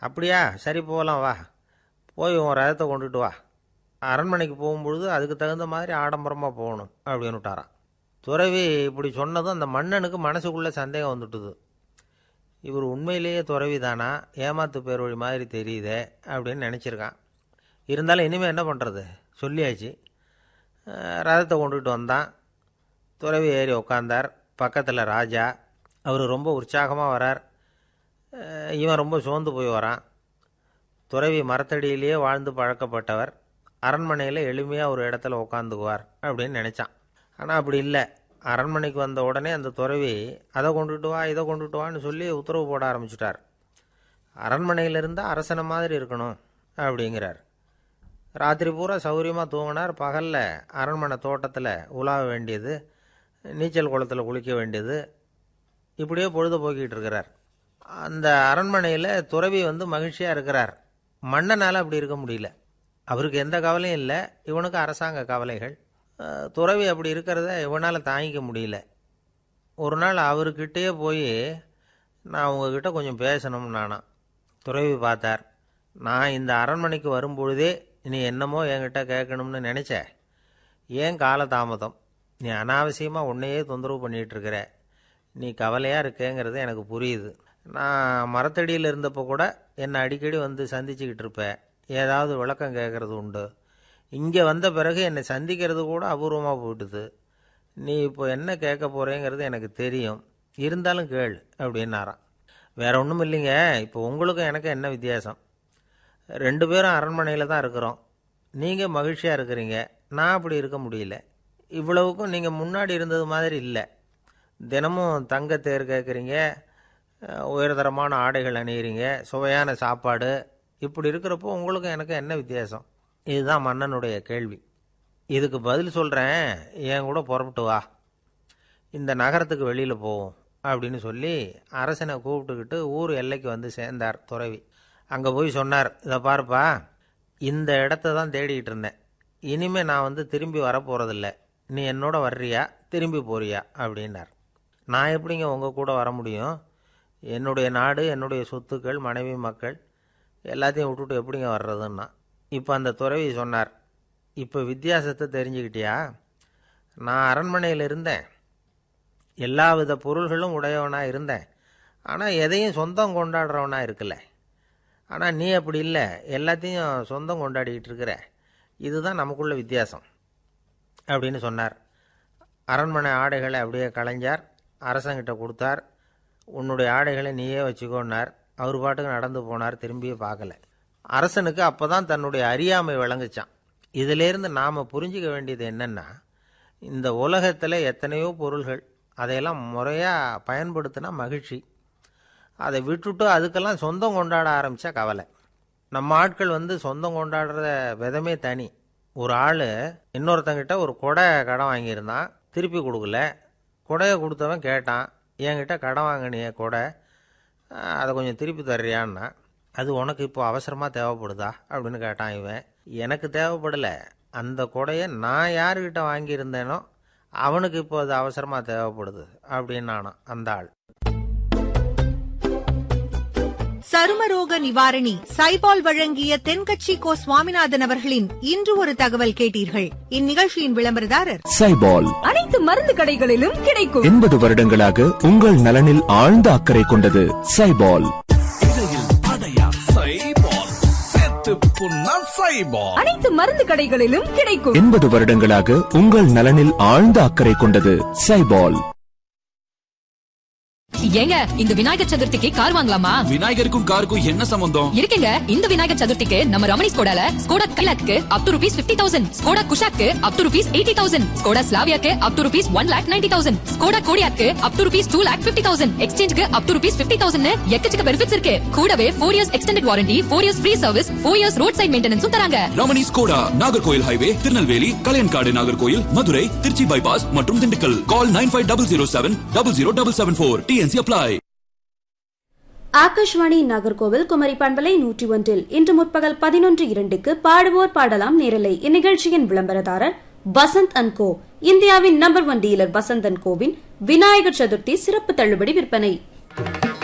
அப்படியா சரி போகலாம் வா போய் உன் ரதத்தை கொண்டுட்டு வா அரண்மனைக்கு போகும்பொழுது அதுக்கு தகுந்த மாதிரி ஆடம்பரமாக போகணும் அப்படின்னு விட்டாரான் துறவி இப்படி சொன்னதும் அந்த மன்னனுக்கு மனசுக்குள்ளே சந்தேகம் வந்துட்டுது இவர் உண்மையிலேயே துறவி தானா ஏமாத்து பேர் வழி மாதிரி தெரியுதே அப்படின்னு நினச்சிருக்கான் இருந்தாலும் இனிமேல் என்ன பண்ணுறது சொல்லியாச்சு அஹ் ரதத்தை கொண்டுகிட்டு வந்தான் துறவி ஏறி உக்காந்தார் பக்கத்தில் ராஜா அவர் ரொம்ப உற்சாகமாக வரார் அஹ் இவன் ரொம்ப சோர்ந்து போய் வரான் துறவி மரத்தடியிலேயே வாழ்ந்து பழக்கப்பட்டவர் அரண்மனையில் எளிமையாக ஒரு இடத்துல உக்காந்துக்குவார் அப்படின்னு நினச்சான் ஆனால் அப்படி இல்லை அரண்மனைக்கு வந்த உடனே அந்த துறவி அதை கொண்டுட்டு வா இதை கொண்டுட்டு வான்னு சொல்லி உத்தரவு போட ஆரம்பிச்சிட்டார் அரண்மனையில் இருந்தால் அரசனை மாதிரி இருக்கணும் அப்படிங்கிறார் ராத்திரி பூரா சௌகரியமாக தூங்கினார் பகலில் அரண்மனை தோட்டத்தில் உலாவ வேண்டியது நீச்சல் குளத்தில் குளிக்க வேண்டியது இப்படியே பொழுது போக்கிட்டு இருக்கிறார் அந்த அரண்மனையில் துறவி வந்து மகிழ்ச்சியாக இருக்கிறார் மன்னனால் அப்படி இருக்க முடியல அவருக்கு எந்த கவலையும் இல்லை இவனுக்கு அரசாங்க கவலைகள் அஹ், துறவி அப்படி இருக்கிறத இவனால் தாங்கிக்க முடியல ஒரு நாள் அவர்கிட்டயே போய் நான் உங்ககிட்ட கொஞ்சம் பேசணும் நானா துறவி பார்த்தார் நான் இந்த அரண்மனைக்கு வரும்பொழுதே நீ என்னமோ என்கிட்ட கேட்கணும்னு நினச்ச ஏன் காலதாமதம் நீ அனாவசியமாக உன்னையே தொந்தரவு பண்ணிகிட்டு இருக்கிற நீ கவலையாக இருக்கேங்கிறது எனக்கு புரியுது நான் மரத்தடியில் இருந்தப்போ கூட என்னை அடிக்கடி வந்து சந்திச்சுக்கிட்டு இருப்பேன் ஏதாவது விளக்கம் கேட்குறது உண்டு இங்கே வந்த பிறகு என்னை சந்திக்கிறது கூட அபூர்வமாக போயிட்டுது நீ இப்போ என்ன கேட்க போகிறேங்கிறது எனக்கு தெரியும் இருந்தாலும் கேள் அப்படின்னாராம் வேற ஒன்றும் இல்லைங்க இப்போ உங்களுக்கும் எனக்கு என்ன வித்தியாசம் ரெண்டு பேரும் அரண்மனையில் தான் இருக்கிறோம் நீங்கள் மகிழ்ச்சியாக இருக்கிறீங்க நான் அப்படி இருக்க முடியல இவ்வளவுக்கும் நீங்கள் முன்னாடி இருந்தது மாதிரி இல்லை தினமும் தங்க தேர் கேட்குறீங்க அஹ், உயர்தரமான ஆடைகள் அணியிறீங்க சுவையான சாப்பாடு இப்படி இருக்கிறப்போ உங்களுக்கும் எனக்கு என்ன வித்தியாசம் இதுதான் மன்னனுடைய கேள்வி இதுக்கு பதில் சொல்கிறேன் என் கூட புறப்பட்டு வா இந்த நகரத்துக்கு வெளியில் போவோம் அப்படின்னு சொல்லி அரசனை கூப்பிட்டுக்கிட்டு ஊர் எல்லைக்கு வந்து சேர்ந்தார் துறவி அங்கே போய் சொன்னார் இதை பாருப்பா இந்த இடத்த தான் தேடிக்கிட்டு இருந்தேன் இனிமேல் நான் வந்து திரும்பி வரப்போகிறதில்ல நீ என்னோட வர்றியா திரும்பி போறியா அப்படின்னார் நான் எப்படிங்க உங்கள் கூட வர முடியும் என்னுடைய நாடு என்னுடைய சொத்துக்கள் மனைவி மக்கள் எல்லாத்தையும் விட்டுட்டு எப்படிங்க வர்றதுன்னா இப்போ அந்த துறவி சொன்னார் இப்போ வித்தியாசத்தை தெரிஞ்சுக்கிட்டியா நான் அரண்மனையில் இருந்தேன் எல்லா வித பொருள்களும் உடையவனாக இருந்தேன் ஆனால் எதையும் சொந்தம் கொண்டாடுறவனாக இருக்கல ஆனால் நீ அப்படி இல்லை எல்லாத்தையும் சொந்தம் கொண்டாடிக்கிட்டு இருக்கிற இதுதான் நமக்குள்ள வித்தியாசம் அப்படின்னு சொன்னார் அரண்மனை ஆடைகளை அப்படியே கலைஞ்சார் அரசங்கிட்ட கொடுத்தார் உன்னுடைய ஆடைகளை நீயே வச்சுக்கோன்னார் அவர் பாட்டுக்கு நடந்து போனார் திரும்பியே பார்க்கல அரசனுக்கு அப்போ தான் தன்னுடைய அறியாமை விளங்குச்சான் இதிலேருந்து நாம் புரிஞ்சிக்க வேண்டியது என்னென்னா இந்த உலகத்தில் எத்தனையோ பொருள்கள் அதையெல்லாம் முறையாக பயன்படுத்தினா மகிழ்ச்சி அதை விட்டுட்டு அதுக்கெல்லாம் சொந்தம் கொண்டாட ஆரம்பித்தா கவலை நம்ம ஆட்கள் வந்து சொந்தம் கொண்டாடுற விதமே தனி ஒரு ஆள் இன்னொருத்தங்கிட்ட ஒரு கொடை கடன் வாங்கியிருந்தான் திருப்பி கொடுக்கல கொடையை கொடுத்தவன் கேட்டான் என்கிட்ட கடன் வாங்கினிய கொடை அஹ், அதை கொஞ்சம் திருப்பி தர்றியான்னா அது உனக்கு இப்போ அவசரமாக தேவைப்படுதா அப்படின்னு கேட்டான் இவன் எனக்கு தேவைப்படலை அந்த கொடையை நான் யாருக்கிட்ட வாங்கியிருந்தேனோ அவனுக்கு இப்போ அது அவசரமாக தேவைப்படுது அப்படின்னானான் அந்த ஆள் சருமரோக நிவாரணி சைபால் வழங்கிய தென்கட்சி கோ சுவாமிநாதன் அவர்களின் இன்று ஒரு தகவல் கேட்டீர்கள் இந்நிகழ்ச்சியின் விளம்பரதாரர் சைபால் அனைத்து மருந்து கடைகளிலும் கிடைக்கும் எண்பது வருடங்களாக உங்கள் நலனில் ஆழ்ந்த அக்கறை கொண்டது சைபால் அனைத்து மருந்து கடைகளிலும் கிடைக்கும் எண்பது வருடங்களாக உங்கள் நலனில் ஆழ்ந்த அக்கறை கொண்டது சைபால் ஏங்க இந்த விநாயகர் சதுர்த்திக்கு கார் வாங்கலாமா விநாயகருக்கும் காருக்கும் என்ன சம்பந்தம் இருக்குங்க இந்த விநாயகர் சதுர்த்திக்கு நம்ம ரமணி ஸ்கோடால ஸ்கோடா கைலாக்கு up to rupees fifty thousand Skoda குஷாக்கு up to rupees eighty thousand Skoda ஸ்லாவியாக்கு up to rupees one lakh ninety thousand Skoda கோடியாக்கு up to rupees two lakh fifty thousand எக்ஸ்சேஞ்சுக்கு up to rupees fifty thousand எக்கச்சக்க benefits இருக்கு கூடவே four years extended warranty four years free service four years road side மெயின்டெனன்ஸும் தராங்க Ramani Skoda Nagercoil highway Tirunelveli Kalaiyankadu Nagercoil Madurai Trichy bypass மற்றும் Dindigul call nine five double zero seven double zero double seven four T N C apply Akashvani Nagercoil Kumari பண்பலை நூற்றி ஒன்றில் இன்று முற்பகல் பதினொன்று இரண்டுக்கு பாடுவோர் பாடலாம் நேரலை இந்நிகழ்ச்சியின் விளம்பரதாரர் வசந்த் அண்ட் கோ இந்தியாவின் number one dealer Vasanth and கோவின் விநாயகர் சதுர்த்தி சிறப்பு தள்ளுபடி விற்பனை